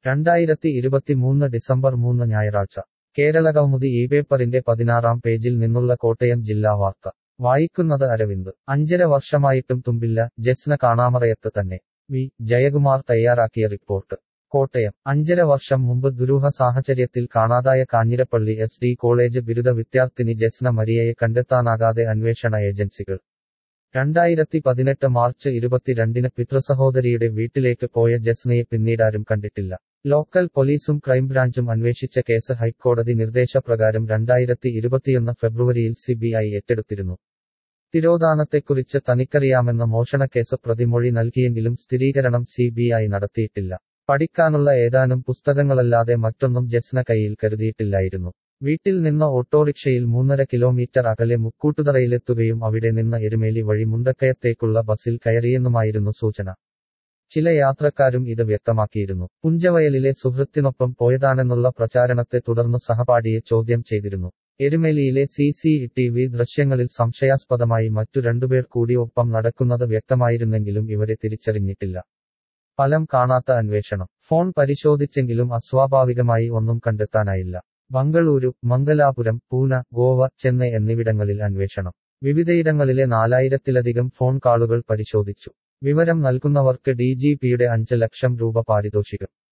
രണ്ടായിരത്തി ഇരുപത്തിമൂന്ന് ഡിസംബർ മൂന്ന് ഞായറാഴ്ച കേരളകൗമുദി ഈ പേപ്പറിന്റെ പതിനാറാം പേജിൽ നിന്നുള്ള കോട്ടയം ജില്ലാ വാർത്ത വായിക്കുന്നത് അരവിന്ദ് അഞ്ചര വർഷമായിട്ടും തുമ്പില്ല ജസ്ന കാണാമറയത്ത് തന്നെ വി ജയകുമാർ തയ്യാറാക്കിയ റിപ്പോർട്ട് കോട്ടയം അഞ്ചര വർഷം മുമ്പ് ദുരൂഹ സാഹചര്യത്തിൽ കാണാതായ കാഞ്ഞിരപ്പള്ളി എസ് ഡി കോളേജ് ബിരുദ വിദ്യാർത്ഥിനി ജസ്ന മരിയയെ കണ്ടെത്താനാകാതെ അന്വേഷണ ഏജൻസികൾ രണ്ടായിരത്തി പതിനെട്ട് മാർച്ച് ഇരുപത്തിരണ്ടിന് പിതൃസഹോദരിയുടെ വീട്ടിലേക്ക് പോയ ജസ്നയെ പിന്നീടാരും കണ്ടിട്ടില്ല ലോക്കൽ പോലീസും ക്രൈംബ്രാഞ്ചും അന്വേഷിച്ച കേസ് ഹൈക്കോടതി നിർദ്ദേശപ്രകാരം രണ്ടായിരത്തി ഇരുപത്തിയൊന്ന് ഫെബ്രുവരിയിൽ സിബിഐ ഏറ്റെടുത്തിരുന്നു തിരോധാനത്തെക്കുറിച്ച് തനിക്കറിയാമെന്ന മോഷണക്കേസ് പ്രതിമൊഴി നൽകിയെങ്കിലും സ്ഥിരീകരണം സിബിഐ നടത്തിയിട്ടില്ല പഠിക്കാനുള്ള ഏതാനും പുസ്തകങ്ങളല്ലാതെ മറ്റൊന്നും ജസ്ന കയ്യിൽ കരുതിയിട്ടില്ലായിരുന്നു വീട്ടിൽ നിന്ന് ഓട്ടോറിക്ഷയിൽ മൂന്നര കിലോമീറ്റർ അകലെ മുക്കൂട്ടുതറയിലെത്തുകയും അവിടെ നിന്ന് എരുമേലി വഴി മുണ്ടക്കയത്തേക്കുള്ള ബസിൽ കയറിയെന്നുമായിരുന്നു സൂചന ചില യാത്രക്കാരും ഇത് വ്യക്തമാക്കിയിരുന്നു പുഞ്ചവയലിലെ സുഹൃത്തിനൊപ്പം പോയതാണെന്നുള്ള പ്രചാരണത്തെ തുടർന്ന് സഹപാഠിയെ ചോദ്യം ചെയ്തിരുന്നു എരുമേലിയിലെ സി സി ടി വി ദൃശ്യങ്ങളിൽ സംശയാസ്പദമായി മറ്റു രണ്ടുപേർ കൂടി ഒപ്പം നടക്കുന്നത് വ്യക്തമായിരുന്നെങ്കിലും ഇവരെ തിരിച്ചറിഞ്ഞിട്ടില്ല ഫലം കാണാത്ത അന്വേഷണം ഫോൺ പരിശോധിച്ചെങ്കിലും അസ്വാഭാവികമായി ഒന്നും കണ്ടെത്താനായില്ല ബംഗളൂരു മംഗലാപുരം പൂന ഗോവ ചെന്നൈ എന്നിവിടങ്ങളിൽ അന്വേഷണം വിവിധയിടങ്ങളിലെ നാലായിരത്തിലധികം ഫോൺ കാളുകൾ പരിശോധിച്ചു വിവരം നൽകുന്നവർക്ക് ഡി ജി പിയുടെ അഞ്ച് ലക്ഷം രൂപ പാരിതോഷികം